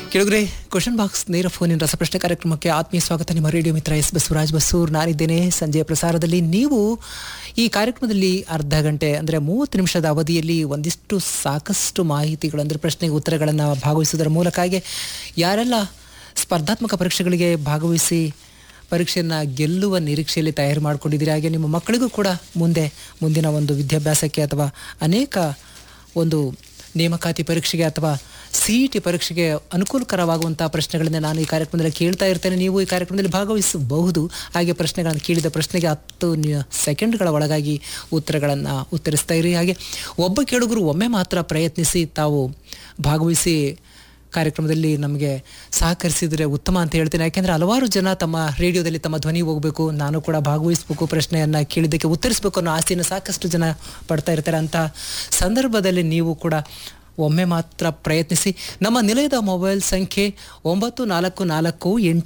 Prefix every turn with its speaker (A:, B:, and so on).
A: ಕೆಳಗರೆ question box ನೇರ ಫೋನಿನ ರಸಪ್ರಶ್ನೆ ಕಾರ್ಯಕ್ರಮಕ್ಕೆ ಆತ್ಮೀಯ ಸ್ವಾಗತ ನಿಮ್ಮ ರೇಡಿಯೋ ಮಿತ್ರ ಎಸ್ ಬಸವರಾಜ್ ಬಸೂರ್ ನಾನಿದ್ದೇನೆ ಸಂಜೆಯ ಪ್ರಸಾರದಲ್ಲಿ ನೀವು ಈ ಕಾರ್ಯಕ್ರಮದಲ್ಲಿ ಅರ್ಧ ಗಂಟೆ ಅಂದರೆ ಮೂವತ್ತು ನಿಮಿಷದ ಅವಧಿಯಲ್ಲಿ ಒಂದಿಷ್ಟು ಸಾಕಷ್ಟು ಮಾಹಿತಿಗಳು ಅಂದರೆ ಪ್ರಶ್ನೆಗೆ ಉತ್ತರಗಳನ್ನು ಭಾಗವಹಿಸುವುದರ ಮೂಲಕ ಹಾಗೆ ಯಾರೆಲ್ಲ ಸ್ಪರ್ಧಾತ್ಮಕ ಪರೀಕ್ಷೆಗಳಿಗೆ ಭಾಗವಹಿಸಿ ಪರೀಕ್ಷೆಯನ್ನು ಗೆಲ್ಲುವ ನಿರೀಕ್ಷೆಯಲ್ಲಿ ತಯಾರು ಮಾಡಿಕೊಂಡಿದ್ದೀರಿ ಹಾಗೆ ನಿಮ್ಮ ಮಕ್ಕಳಿಗೂ ಕೂಡ ಮುಂದೆ ಮುಂದಿನ ಒಂದು ವಿದ್ಯಾಭ್ಯಾಸಕ್ಕೆ ಅಥವಾ ಅನೇಕ ಒಂದು ನೇಮಕಾತಿ ಪರೀಕ್ಷೆಗೆ ಅಥವಾ ಸಿ ಇ ಟಿ ಪರೀಕ್ಷೆಗೆ ಅನುಕೂಲಕರವಾಗುವಂಥ ಪ್ರಶ್ನೆಗಳನ್ನ ನಾನು ಈ ಕಾರ್ಯಕ್ರಮದಲ್ಲಿ ಕೇಳ್ತಾ ಇರ್ತೇನೆ ನೀವು ಈ ಕಾರ್ಯಕ್ರಮದಲ್ಲಿ ಭಾಗವಹಿಸಬಹುದು ಹಾಗೆ ಪ್ರಶ್ನೆಗಳನ್ನು ಕೇಳಿದ ಪ್ರಶ್ನೆಗೆ ಹತ್ತು ನಿ- ಸೆಕೆಂಡ್ಗಳ ಒಳಗಾಗಿ ಉತ್ತರಗಳನ್ನು ಉತ್ತರಿಸ್ತಾ ಇರಿ ಹಾಗೆ ಒಬ್ಬ ಕೇಳುಗರು ಒಮ್ಮೆ ಮಾತ್ರ ಪ್ರಯತ್ನಿಸಿ ತಾವು ಭಾಗವಹಿಸಿ ಕಾರ್ಯಕ್ರಮದಲ್ಲಿ ನಮಗೆ ಸಹಕರಿಸಿದರೆ ಉತ್ತಮ ಅಂತ ಹೇಳ್ತೇನೆ ಯಾಕೆಂದರೆ ಹಲವಾರು ಜನ ತಮ್ಮ ರೇಡಿಯೋದಲ್ಲಿ ತಮ್ಮ ಧ್ವನಿ ಹೋಗಬೇಕು ನಾನು ಕೂಡ ಭಾಗವಹಿಸಬೇಕು ಪ್ರಶ್ನೆಯನ್ನು ಕೇಳಿದ್ದಕ್ಕೆ ಉತ್ತರಿಸಬೇಕು ಅನ್ನೋ ಆಸೆಯನ್ನು ಸಾಕಷ್ಟು ಜನ ಪಡ್ತಾ ಇರ್ತಾರೆ ಅಂತ ಸಂದರ್ಭದಲ್ಲಿ ನೀವು ಕೂಡ ಒಮ್ಮೆ ಮಾತ್ರ ಪ್ರಯತ್ನಿಸಿ ನಮ್ಮ ನಿಲಯದ ಮೊಬೈಲ್ ಸಂಖ್ಯೆ ಒಂಬತ್ತು ನಾಲ್ಕು ನಾಲ್ಕು ಎಂಟು